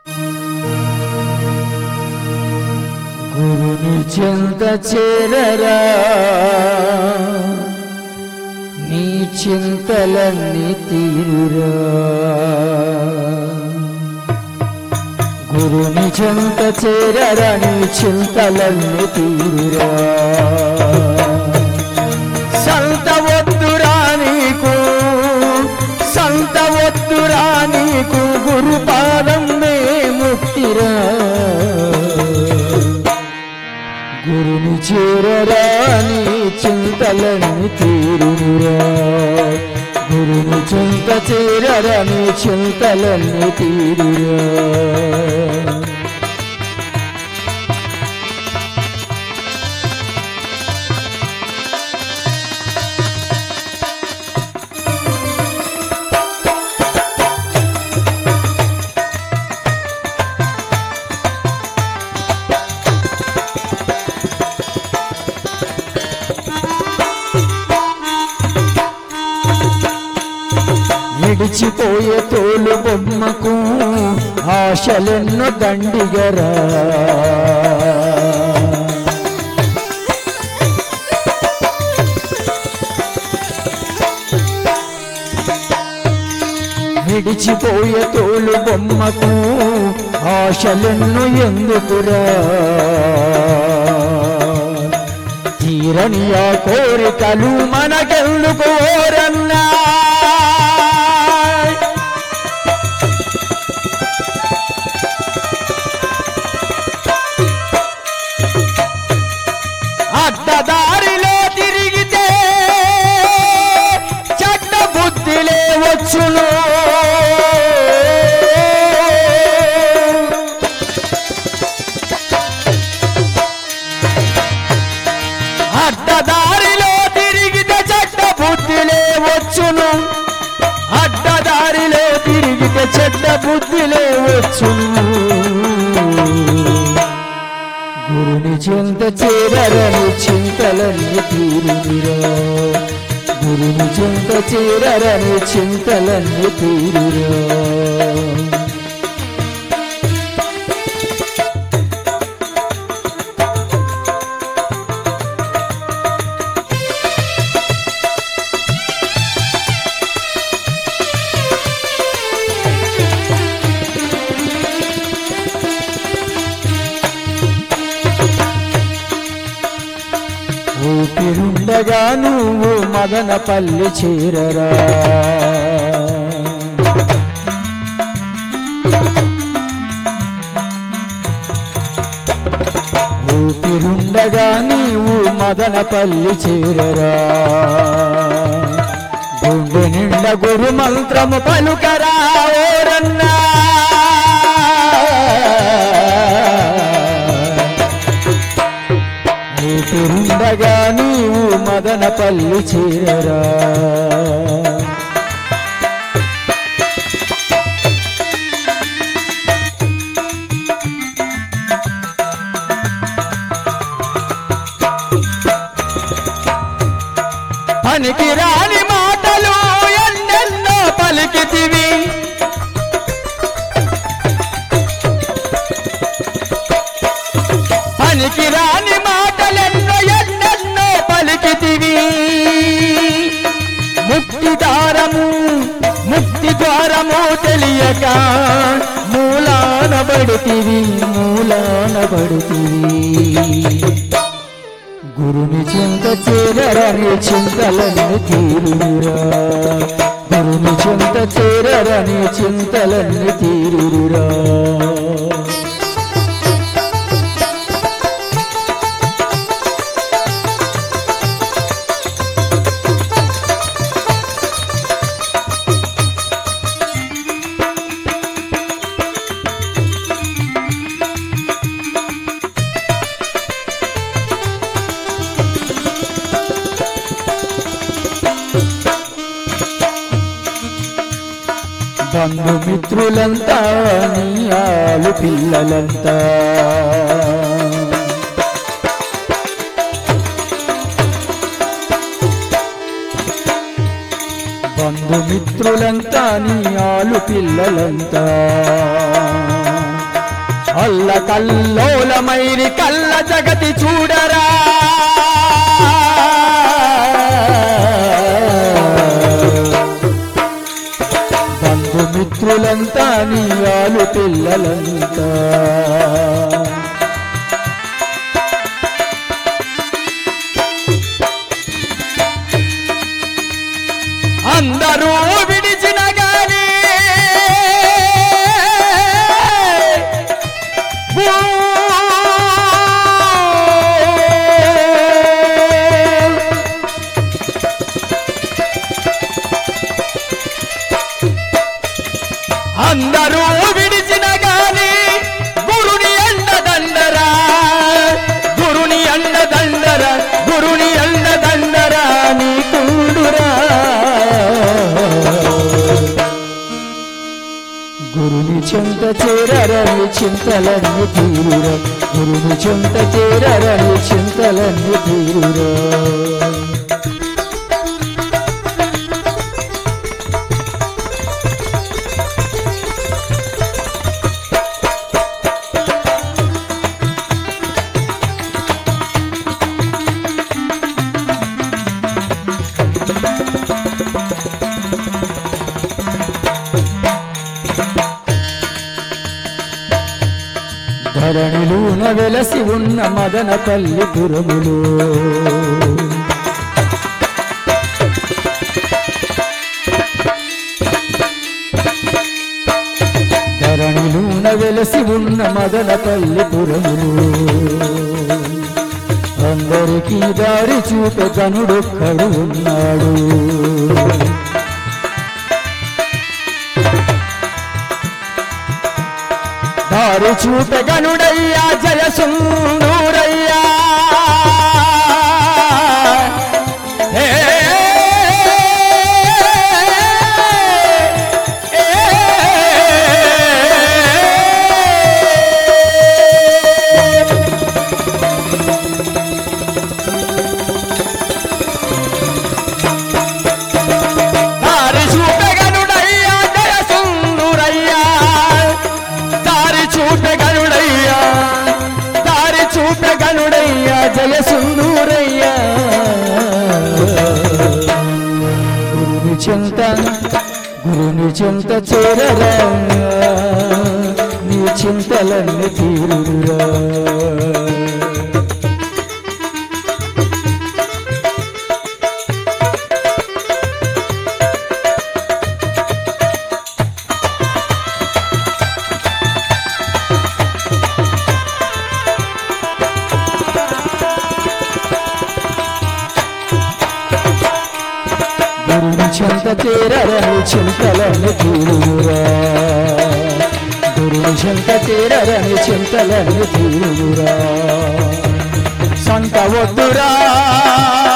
గురుని చెంత చేరరా నీ చింతలన్నీ తీరురా గురుని చెంత చేరరా నీ చింతలన్నీ తీరురా సంత వద్దురా నీకు సంత వద్దురా నీకు గురు పాదమే ముక్తిరా గురుని చేరరా నీ చింతలన్నీ తీరురా గురుని చింత చేరరా నీ చింతలన్నీ తీరురా విడిచిపోయే తోలు బొమ్మకు ఆశలెన్నో దండిగరా విడిచిపోయే తోలు బొమ్మకు ఆశలెన్నో ఎందుకురా తీరని ఆ కోరికలు మనకెందుకు ఓరన్నా అడ్డదారిలో తిరిగితే చెడ్డ బుద్ధిలే వచ్చును అడ్డదారిలో తిరిగితే చెడ్డ బుద్ధిలే వచ్చును అడ్డదారిలో తిరిగితే చెడ్డ బుద్ధిలే వచ్చును గురుని చింత చేరరని చింతలన్నీ తీరురా గురుని చింత చేరరని చింతలన్నీ తీరురా ఊపిరుండగా నువ్వు మదనపల్లి చేరరా ఊపిరుండగా నీవు మదనపల్లి చేరరా గుండె నిండ గురు మంత్రము పలుకరా ఓరన్నా ఊపిరుండగా నీవు మదనపల్లి చేరరా పనికి రాని మాటలు ఎన్నెన్నో పలికితివి పనికి రాని మాటలెన్నో ఎన్నెన్నో పలికితివి ముక్తి దారము ముక్తి ద్వారము తెలియక మూలాన పడుతివి మూలాన పడుతివి గురుని చింత చేరరని చింతలన్నీ తీరురా గురుని చింత చేరరని చింతలన్నీ తీరురా బంధుమిత్రులంతా నీ ఆలు పిల్లలంతా బంధుమిత్రులంతా నీ ఆలు పిల్లలంతా అల్ల కల్లోలమైరి కల్ల జగతి చూడరా బంధుమిత్రులంతా నీ ఆలు పిల్లలంతా అందరూ విడిచిన గాని అందరూ విడిచిన గాని గురుని అండ దండరా గురుని అండ దండరా గురుని అండ దండరా నీ కుండురా గురుని చెంత చేరరని చింతలన్నీ తీరురా గురుని చెంత చేరరని చింతలన్నీ తీరురా ధరణిలోన వెలసి ఉన్న మదన పల్లిపురములు ధరణిలోన వెలసి ఉన్న మదన పల్లిపురములు అందరికీ దారి చూప కనుడొక్కడు ఉన్నాడు దారి చూపగనుడయ్యా జయ సుందూరయ్యా ఏ, దారి చూపగనుడయ్యా జయ సుందూరయ్యా దారి చూపగనుడయ్యా దారి చూపగనుడయ్యా జయ సుందూరయ్యా గురుని చింత గురుని చింత చేరరా నీ చింతలన్నీ తీరురా గురుని చెంత చేరరని చింతలని తీరురా గురుని చెంత చేరరని చింతలని తీరురా సంత వద్దురా